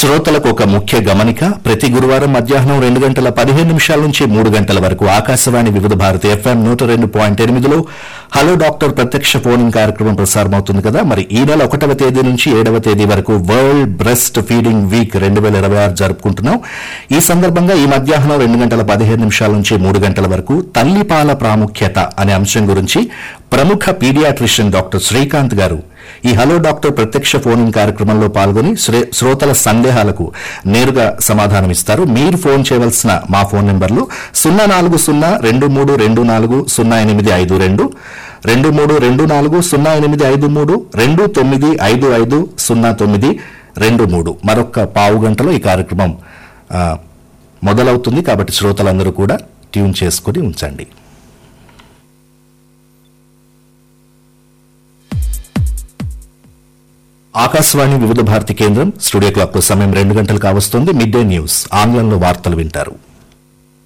శ్రోతలకు ఒక ముఖ్య గమనిక ప్రతి గురువారం మధ్యాహ్నం రెండు గంటల పదిహేను నిమిషాల నుంచి మూడు గంటల వరకు ఆకాశవాణి వివిధ భారతి ఎఫ్ఎం నూట రెండు పాయింట్ ఎనిమిదిలో హలో డాక్టర్ ప్రత్యక్ష ఫోన్ కార్యక్రమం ప్రసారమవుతుంది కదా మరి ఈ నెల ఒకటవ తేదీ నుంచి ఏడవ తేదీ వరకు వరల్డ్ బ్రెస్ట్ ఫీడింగ్ వీక్ రెండు వేల ఇరవై ఆరు జరుపుకుంటున్నాం ఈ సందర్భంగా ఈ మధ్యాహ్నం రెండు గంటల పదిహేను నిమిషాల నుంచి మూడు గంటల వరకు తల్లిపాల ప్రాముఖ్యత అనే అంశం గురించి ప్రముఖ పీడియాట్రిషియన్ డాక్టర్ శ్రీకాంత్ గారు ఈ హలో డాక్టర్ ప్రత్యక్ష ఫోన్ ఇన్ కార్యక్రమంలో పాల్గొని శ్రే- శ్రోతల సందేహాలకు నేరుగా సమాధానమిస్తారు మీరు ఫోన్ చేయవలసిన మా ఫోన్ నెంబర్లు సున్నా నాలుగు సున్నా రెండు మూడు రెండు నాలుగు సున్నా ఎనిమిది ఐదు రెండు రెండు మూడు రెండు నాలుగు సున్నా ఎనిమిది ఐదు మూడు రెండు తొమ్మిది ఐదు ఐదు సున్నా తొమ్మిది రెండు మూడు మరొక పావు గంటలో ఈ కార్యక్రమం ఆ, మొదలవుతుంది కాబట్టి శ్రోతలందరూ కూడా ట్యూన్ చేసుకుని ఉంచండి ఆకాశవాణి వివిధ భారతి కేంద్రం స్టూడియో క్లాక్ సమయం రెండు గంటలు కావస్తుంది మిడ్ డే న్యూస్ ఆంగ్లంలో వార్తలు వింటారు